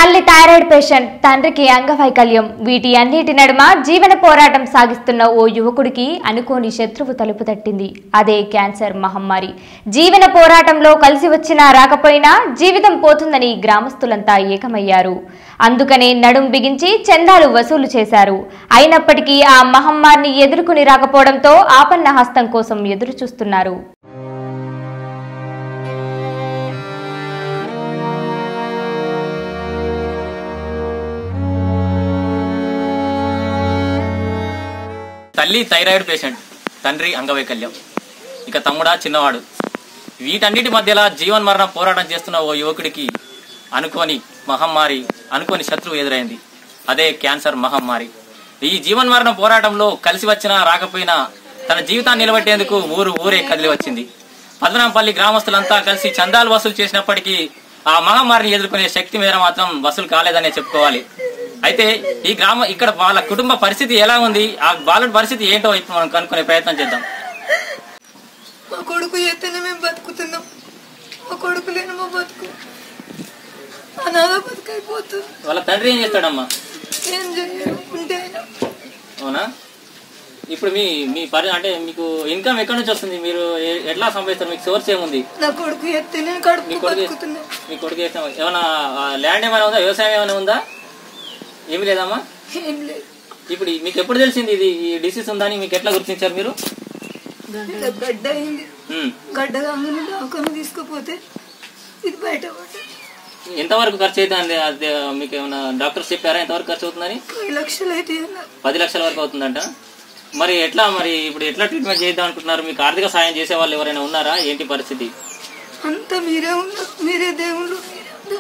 తల్లి thyroid patient తండ్రికి అంగవైకల్యం వీటి అన్నిటి నడుమ జీవన పోరాటం సాగిస్తున్న ఓ యువకుడికి అనుకోని శత్రువు తలుపు తట్టింది అదే క్యాన్సర్ మహమ్మారి జీవన పోరాటంలో కలిసి వచ్చినా రాకపోయినా జీవితం పోతుందని గ్రామస్తులంతా ఏకమయ్యారు అందుకనే నడుం బిగించి చందాలు వసూలు చేశారు అయినప్పటికీ ఆ మహమ్మారిని ఎదుర్కొని రాకపోవడంతో ఆపన్న హస్తం కోసం ఎదురు చూస్తున్నారు తల్లి థైరాయిడ్ పేషెంట్ తండ్రి అంగవైకల్యం ఇక తమ్ముడా చిన్నవాడు వీటన్నిటి మధ్యలో జీవన్ మరణ పోరాటం చేస్తున్న ఓ యువకుడికి అనుకోని మహమ్మారి అనుకోని శత్రువు ఎదురైంది అదే క్యాన్సర్ మహమ్మారి ఈ జీవన్ మరణ పోరాటంలో కలిసి వచ్చినా రాకపోయినా తన జీవితాన్ని నిలబెట్టేందుకు ఊరు ఊరే కదిలి వచ్చింది పద్మనాంపల్లి గ్రామస్తులంతా కలిసి చందాలు వసూలు చేసినప్పటికీ ఆ మహమ్మారిని ఎదుర్కొనే శక్తి మేర మాత్రం వసూలు కాలేదనే చెప్పుకోవాలి అయితే ఈ గ్రామ ఇక్కడ వాళ్ళ కుటుంబ పరిస్థితి ఎలా ఉంది ఆ బాలుడి పరిస్థితి ఏంటో ఇప్పుడు మనం కనుక్కునే ప్రయత్నం చేద్దాం మా కొడుకు ఎత్తనే మేము బతుకుతున్నాం మా కొడుకు లేని మా బతుకు అనాథ బతుకైపోతుంది వాళ్ళ తండ్రి ఏం చేస్తాడమ్మా ఏం చేయరు ఉంటే అయినా అవునా ఇప్పుడు మీ మీ పరి అంటే మీకు ఇన్కమ్ ఎక్కడి నుంచి వస్తుంది మీరు ఎ- ఎట్లా సంపాదిస్తారు మీకు సోర్స్ ఏముంది నా కొడుకు ఎత్తనే మీ కడుపు కొడుకు బతుకుతున్నా మీ కొడుకు చేసిన ఏమైనా ల్యాండ్ ఏమైనా ఉందా వ్యవసాయం ఏమైనా ఉందా ఏమి లేదమ్మా ఏం లేదు ఇప్పుడు ఈ- మీకు ఎప్పుడు తెలిసింది ఇది ఈ డిసీజ్ ఉందని మీకు ఎట్లా గుర్తించారు మీరు ఇలా గడ్డ అయింది ఉమ్. గడ్డ కాగానే దాకా తీసుకుపోతే ఇది బయట పడ్డది ఎంతవరకు ఖర్చు అవుతుంది అది మీకు ఏమైనా డాక్టర్స్ చెప్పారా ఎంతవరకు ఖర్చు అవుతుందని పది లక్షలు అయితే అన్నారు పది లక్షల వరకు అవుతుందంట మరి ఎట్లా మరి ఇప్పుడు ఎట్లా ట్రీట్మెంట్ చేద్దాం అనుకుంటున్నారు మీకు ఆర్థిక సాయం చేసే వాళ్ళు ఎవరైనా ఉన్నారా ఏంటి పరిస్థితి అంతా మీరే ఉన్నారు మీరే దేవుళ్ళు మీరే ఉన్నారు.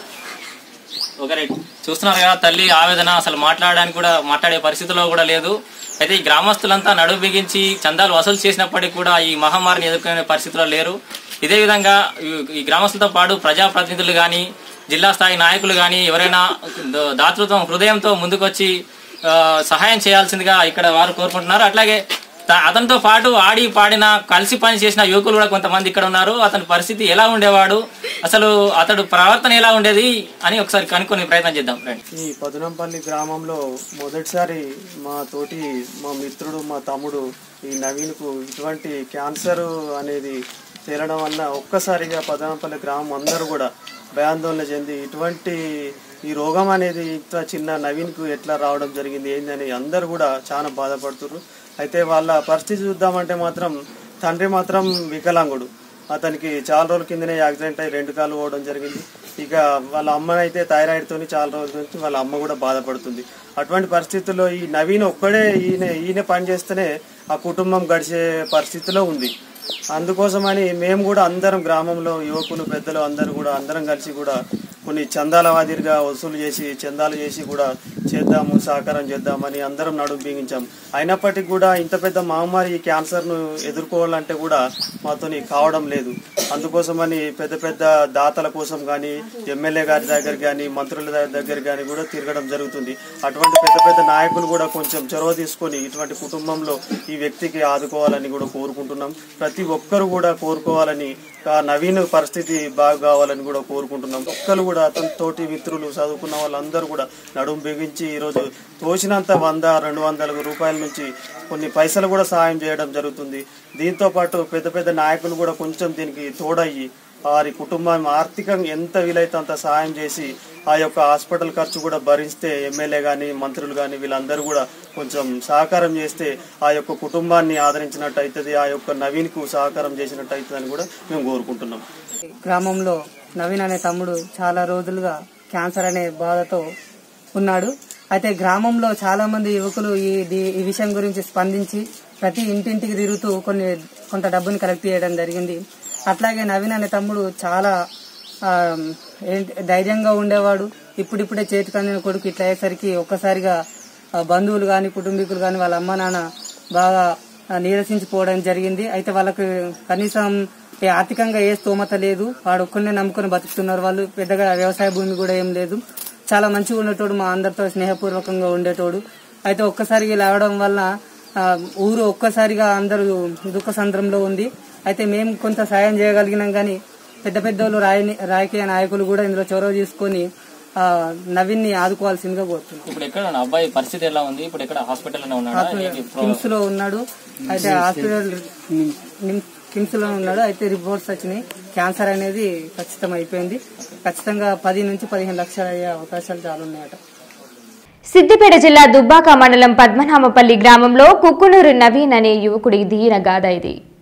ఓకే రైట్ చూస్తున్నారు కదా తల్లి ఆవేదన అసలు మాట్లాడడానికి కూడా మాట్లాడే పరిస్థితిలో కూడా లేదు అయితే ఈ గ్రామస్తులంతా నడువు బిగించి చందాలు వసూలు చేసినప్పటికీ కూడా ఈ మహమ్మారిని ఎదుర్కొనే పరిస్థితిలో లేరు ఇదే విధంగా ఈ- ఈ గ్రామస్తులతో పాటు ప్రజాప్రతినిధులు కానీ జిల్లా స్థాయి నాయకులు కానీ ఎవరైనా ద- దాతృత్వం హృదయంతో ముందుకొచ్చి ఆ, సహాయం చేయాల్సిందిగా ఇక్కడ వారు కోరుకుంటున్నారు అట్లాగే త- అతనితో పాటు ఆడి పాడిన కలిసి పని చేసిన యువకులు కూడా కొంతమంది ఇక్కడ ఉన్నారు అతని పరిస్థితి ఎలా ఉండేవాడు అసలు అతడు ప్రవర్తన ఎలా ఉండేది అని ఒకసారి కనుక్కొని ప్రయత్నం చేద్దాం రండి ఈ పదునంపల్లి గ్రామంలో మొదటిసారి మా తోటి మా మిత్రుడు మా తమ్ముడు ఈ నవీన్కు ఇటువంటి క్యాన్సర్ అనేది తేలడం వల్ల ఒక్కసారిగా పదనంపల్లి గ్రామం అందరూ కూడా భయాందోళన చెంది ఇటువంటి ఈ రోగం అనేది ఇంత చిన్న నవీన్కు ఎట్లా రావడం జరిగింది ఏందని అందరూ కూడా చాలా బాధపడుతున్నారు అయితే వాళ్ళ పరిస్థితి చూద్దామంటే మాత్రం తండ్రి మాత్రం వికలాంగుడు అతనికి చాలా రోజుల కిందనే యాక్సిడెంట్ అయ్యి రెండు కాళ్ళు పోవడం జరిగింది ఇక వాళ్ళ అమ్మనైతే థైరాయిడ్ తోని చాలా రోజుల నుంచి వాళ్ళ అమ్మ కూడా బాధపడుతుంది అటువంటి పరిస్థితుల్లో ఈ నవీన్ ఒక్కడే ఈయన ఈయన పని చేస్తేనే ఆ కుటుంబం గడిచే పరిస్థితిలో ఉంది అందుకోసమని మేము కూడా అందరం గ్రామంలో యువకులు పెద్దలు అందరూ కూడా అందరం కలిసి కూడా కొన్ని చందాల మాదిరిగా వసూలు చేసి చందాలు చేసి కూడా చేద్దాము సహకారం చేద్దామని అందరం నడుము బిగించాం అయినప్పటికీ కూడా ఇంత పెద్ద మహమ్మారి ఈ క్యాన్సర్ను ఎదుర్కోవాలంటే కూడా మాతోని కావడం లేదు అందుకోసమని పెద్ద పెద్ద దాతల కోసం కానీ ఎమ్మెల్యే గారి దగ్గర కానీ మంత్రుల ద- దగ్గర కానీ కూడా తిరగడం జరుగుతుంది అటువంటి పెద్ద పెద్ద నాయకులు కూడా కొంచెం చొరవ తీసుకొని ఇటువంటి కుటుంబంలో ఈ వ్యక్తికి ఆదుకోవాలని కూడా కోరుకుంటున్నాం ప్రతి ఒక్కరు కూడా కోరుకోవాలని ఆ నవీన్ పరిస్థితి బాగా కావాలని కూడా కోరుకుంటున్నాం ఒక్కరు కూడా అతని తోటి మిత్రులు చదువుకున్న వాళ్ళందరూ కూడా నడుము బిగించి ఈరోజు తోచినంత వంద రెండు వందల రూపాయల నుంచి కొన్ని పైసలు కూడా సహాయం చేయడం జరుగుతుంది దీంతో పాటు పెద్ద పెద్ద నాయకులు కూడా కొంచెం దీనికి తోడయ్యి వారి కుటుంబం ఆర్థికంగా ఎంత వీలైతే అంత సహాయం చేసి ఆ యొక్క హాస్పిటల్ ఖర్చు కూడా భరిస్తే ఎమ్మెల్యే కానీ మంత్రులు కానీ వీళ్ళందరూ కూడా కొంచెం సహకారం చేస్తే ఆ యొక్క కుటుంబాన్ని ఆదరించినట్టు అవుతుంది ఆ యొక్క నవీన్కు సహకారం చేసినట్టు అవుతుంది అని కూడా మేము కోరుకుంటున్నాం గ్రామంలో నవీన్ అనే తమ్ముడు చాలా రోజులుగా క్యాన్సర్ అనే బాధతో ఉన్నాడు అయితే గ్రామంలో చాలా మంది యువకులు ఈ దీ- ఈ విషయం గురించి స్పందించి ప్రతి ఇంటింటికి తిరుగుతూ కొన్ని కొంత డబ్బుని కలెక్ట్ చేయడం జరిగింది అట్లాగే నవీన్ అనే తమ్ముడు చాలా ఆ, ఏంటి ధైర్యంగా ఉండేవాడు ఇప్పుడిప్పుడే చేతికి అందిన కొడుకు ఇట్లా అయ్యేసరికి ఒక్కసారిగా ఆ, బంధువులు కానీ కుటుంబీకులు కానీ వాళ్ళ అమ్మ నాన్న బాగా ఆ, నీరసించిపోవడం జరిగింది అయితే వాళ్ళకు కనీసం ఏ ఆర్థికంగా ఏ స్తోమత లేదు వాడు ఒక్కరినే నమ్ముకుని బతుకుతున్నారు వాళ్ళు పెద్దగా వ్యవసాయ భూమి కూడా ఏం లేదు చాలా మంచిగా ఉండేటోడు మా అందరితో స్నేహపూర్వకంగా ఉండేటోడు అయితే ఒక్కసారిగా లేవడం వల్ల ఆ, ఊరు ఒక్కసారిగా అందరూ దుఃఖ సంద్రంలో ఉంది అయితే మేము కొంత సాయం చేయగలిగినాం కానీ పెద్ద పెద్ద వాళ్ళు రాయ రాజకీయ నాయకులు కూడా ఇందులో చొరవ తీసుకొని ఆ, నవీన్ని ఆదుకోవాల్సిందిగా కోరుతున్నాం ఇప్పుడు ఎక్కడ ఉన్నాడు? అబ్బాయి పరిస్థితి ఎలా ఉంది ఇప్పుడు ఎక్కడ హాస్పిటల్లోనే ఉన్నాడా ఏంటి? కిమ్స్ లో ఉన్నాడు అయితే హాస్పిటల్ నిమ్- కిమ్స్ లో ఉన్నాడు అయితే రిపోర్ట్స్ వచ్చినాయి క్యాన్సర్ అనేది ఖచ్చితం అయిపోయింది ఖచ్చితంగా పది నుంచి పదిహేను లక్షలు అయ్యే అవకాశాలు చాలా ఉన్నాయట సిద్దిపేట జిల్లా దుబ్బాక మండలం పద్మనామపల్లి గ్రామంలో కుక్కునూరు నవీన్ అనే యువకుడి ధీర గాథ ఇది